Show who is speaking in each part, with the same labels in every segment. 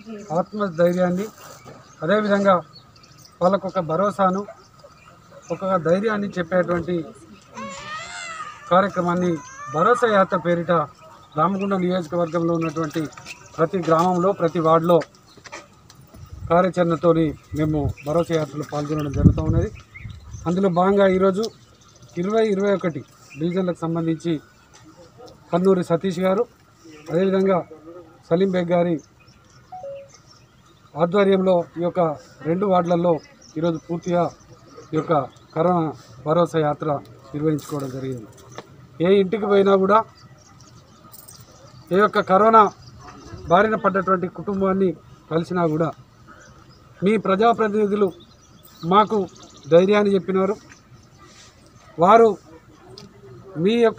Speaker 1: ఆత్మధైర్యాన్ని అదేవిధంగా వాళ్ళకు ఒక భరోసాను ఒక ధైర్యాన్ని చెప్పేటువంటి కార్యక్రమాన్ని భరోసా యాత్ర పేరిట రామగుండం నియోజకవర్గంలో ఉన్నటువంటి ప్రతి గ్రామంలో ప్రతి వార్డులో కార్యాచరణతోని మేము భరోసా యాత్రలో పాల్గొనడం జరుగుతూ ఉన్నది అందులో భాగంగా ఈరోజు ఇరవై ఇరవై ఒకటి డివిజన్లకు సంబంధించి కన్నూరి సతీష్ గారు అదేవిధంగా సలీం బేగ్ గారి ఆధ్వర్యంలో ఈ యొక్క రెండు వార్డులలో ఈరోజు పూర్తిగా ఈ యొక్క కరోనా భరోసా యాత్ర నిర్వహించుకోవడం జరిగింది ఏ ఇంటికి పోయినా కూడా ఏ యొక్క కరోనా బారిన పడ్డటువంటి కుటుంబాన్ని కలిసినా కూడా మీ ప్రజాప్రతినిధులు మాకు ధైర్యాన్ని చెప్పినారు వారు మీ యొక్క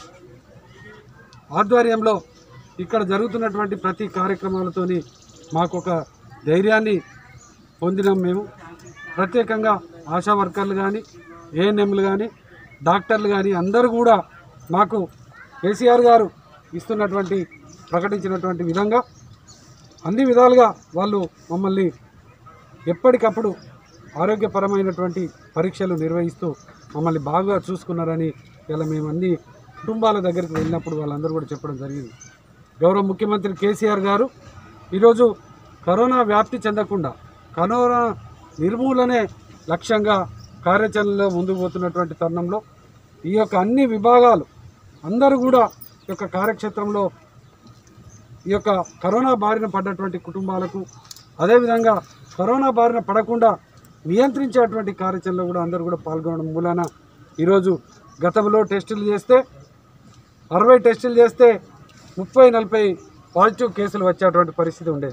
Speaker 1: ఆధ్వర్యంలో ఇక్కడ జరుగుతున్నటువంటి ప్రతి కార్యక్రమాలతోని మాకు ఒక ధైర్యాన్ని పొందినాం మేము ప్రత్యేకంగా ఆశా వర్కర్లు కానీ ఏఎన్ఎంలు కానీ డాక్టర్లు కానీ అందరూ కూడా మాకు కేసీఆర్ గారు ఇస్తున్నటువంటి ప్రకటించినటువంటి విధంగా అన్ని విధాలుగా వాళ్ళు మమ్మల్ని ఎప్పటికప్పుడు ఆరోగ్యపరమైనటువంటి పరీక్షలు నిర్వహిస్తూ మమ్మల్ని బాగా చూసుకున్నారని ఇలా మేము అన్ని కుటుంబాల దగ్గరికి వెళ్ళినప్పుడు వాళ్ళందరూ కూడా చెప్పడం జరిగింది గౌరవ ముఖ్యమంత్రి కేసీఆర్ గారు ఈరోజు కరోనా వ్యాప్తి చెందకుండా కరోనా నిర్మూలనే లక్ష్యంగా కార్యాచరణలో ముందుకు పోతున్నటువంటి తరుణంలో ఈ యొక్క అన్ని విభాగాలు అందరూ కూడా ఈ యొక్క కార్యక్షేత్రంలో ఈ యొక్క కరోనా బారిన పడ్డటువంటి కుటుంబాలకు అదేవిధంగా కరోనా బారిన పడకుండా నియంత్రించేటువంటి కార్యాచరణలో కూడా అందరూ కూడా పాల్గొనడం మూలాన ఈరోజు గతంలో టెస్టులు చేస్తే అరవై టెస్టులు చేస్తే ముప్పై నలభై పాజిటివ్ కేసులు వచ్చేటువంటి పరిస్థితి ఉండేది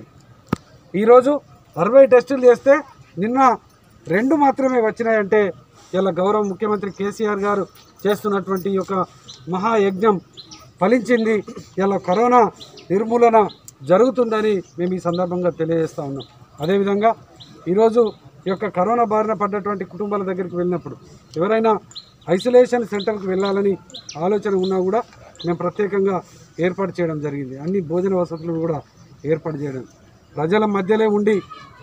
Speaker 1: ఈరోజు అరవై టెస్టులు చేస్తే నిన్న రెండు మాత్రమే వచ్చినాయంటే ఇలా గౌరవ ముఖ్యమంత్రి కేసీఆర్ గారు చేస్తున్నటువంటి ఈ యొక్క మహాయజ్ఞం ఫలించింది ఇలా కరోనా నిర్మూలన జరుగుతుందని మేము ఈ సందర్భంగా తెలియజేస్తా ఉన్నాం అదేవిధంగా ఈరోజు ఈ యొక్క కరోనా బారిన పడ్డటువంటి కుటుంబాల దగ్గరికి వెళ్ళినప్పుడు ఎవరైనా ఐసోలేషన్ సెంటర్కి వెళ్ళాలని ఆలోచన ఉన్నా కూడా మేము ప్రత్యేకంగా ఏర్పాటు చేయడం జరిగింది అన్ని భోజన వసతులు కూడా ఏర్పాటు చేయడం ప్రజల మధ్యలో ఉండి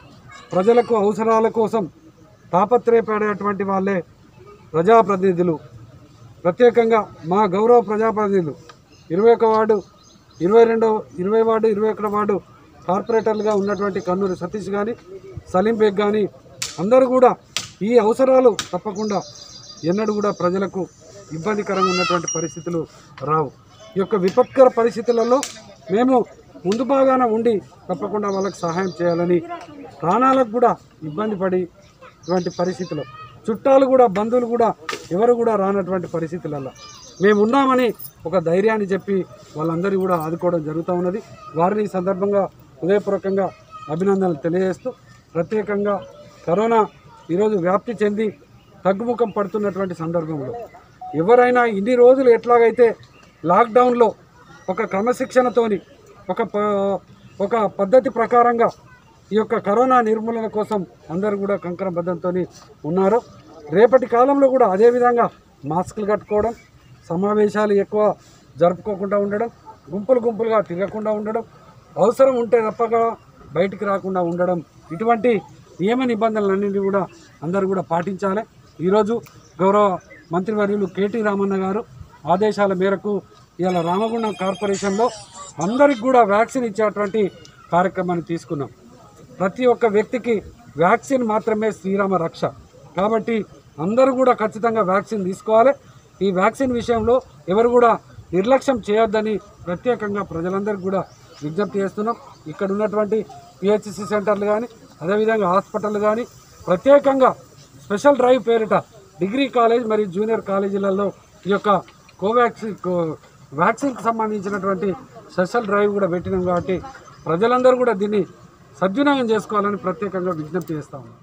Speaker 1: ప్రజలకు అవసరాల కోసం తాపత్రయపడేటువంటి వాళ్ళే ప్రజాప్రతినిధులు ప్రత్యేకంగా మా గౌరవ ప్రజాప్రతినిధులు ఇరవై ఒక వార్డు ఇరవై రెండో ఇరవై వార్డు ఇరవై ఒకటి వార్డు కార్పొరేటర్లుగా ఉన్నటువంటి కన్నూరి సతీష్ కానీ సలీం బేగ్ కానీ అందరూ కూడా ఈ అవసరాలు తప్పకుండా ఎన్నడూ కూడా ప్రజలకు ఇబ్బందికరంగా ఉన్నటువంటి పరిస్థితులు రావు ఈ యొక్క విపత్కర పరిస్థితులలో మేము ముందు భాగాన ఉండి తప్పకుండా వాళ్ళకి సహాయం చేయాలని ప్రాణాలకు కూడా ఇబ్బంది పడి ఇటువంటి పరిస్థితులు చుట్టాలు కూడా బంధువులు కూడా ఎవరు కూడా రానటువంటి పరిస్థితులలో మేము ఉన్నామని ఒక ధైర్యాన్ని చెప్పి వాళ్ళందరూ కూడా ఆదుకోవడం జరుగుతూ ఉన్నది వారిని ఈ సందర్భంగా హృదయపూర్వకంగా అభినందనలు తెలియజేస్తూ ప్రత్యేకంగా కరోనా ఈరోజు వ్యాప్తి చెంది తగ్గుముఖం పడుతున్నటువంటి సందర్భంలో ఎవరైనా ఇన్ని రోజులు ఎట్లాగైతే లాక్డౌన్లో ఒక క్రమశిక్షణతోని ఒక ప- ఒక పద్ధతి ప్రకారంగా ఈ యొక్క కరోనా నిర్మూలన కోసం అందరూ కూడా కంకణబద్ధంతో ఉన్నారు రేపటి కాలంలో కూడా అదేవిధంగా మాస్కులు కట్టుకోవడం సమావేశాలు ఎక్కువ జరుపుకోకుండా ఉండడం గుంపులు గుంపులుగా తిరగకుండా ఉండడం అవసరం ఉంటే తప్పక బయటికి రాకుండా ఉండడం ఇటువంటి నియమ నిబంధనలన్నింటినీ కూడా అందరూ కూడా పాటించాలి ఈరోజు గౌరవ మంత్రివర్యులు కేటీ రామన్న గారు ఆదేశాల మేరకు ఇవాళ రామగుండం కార్పొరేషన్లో అందరికి కూడా వ్యాక్సిన్ ఇచ్చేటువంటి కార్యక్రమాన్ని తీసుకున్నాం ప్రతి ఒక్క వ్యక్తికి వ్యాక్సిన్ మాత్రమే శ్రీరామ రక్ష కాబట్టి అందరూ కూడా ఖచ్చితంగా వ్యాక్సిన్ తీసుకోవాలి ఈ వ్యాక్సిన్ విషయంలో ఎవరు కూడా నిర్లక్ష్యం చేయొద్దని ప్రత్యేకంగా ప్రజలందరికీ కూడా విజ్ఞప్తి చేస్తున్నాం ఇక్కడ ఉన్నటువంటి పిహెచ్సి సెంటర్లు కానీ అదేవిధంగా హాస్పిటల్ కానీ ప్రత్యేకంగా స్పెషల్ డ్రైవ్ పేరిట డిగ్రీ కాలేజ్ మరియు జూనియర్ కాలేజీలలో ఈ యొక్క కోవాక్సిన్ కో వ్యాక్సిన్కి సంబంధించినటువంటి స్పెషల్ డ్రైవ్ కూడా పెట్టినాం కాబట్టి ప్రజలందరూ కూడా దీన్ని సద్వినియోగం చేసుకోవాలని ప్రత్యేకంగా విజ్ఞప్తి చేస్తాము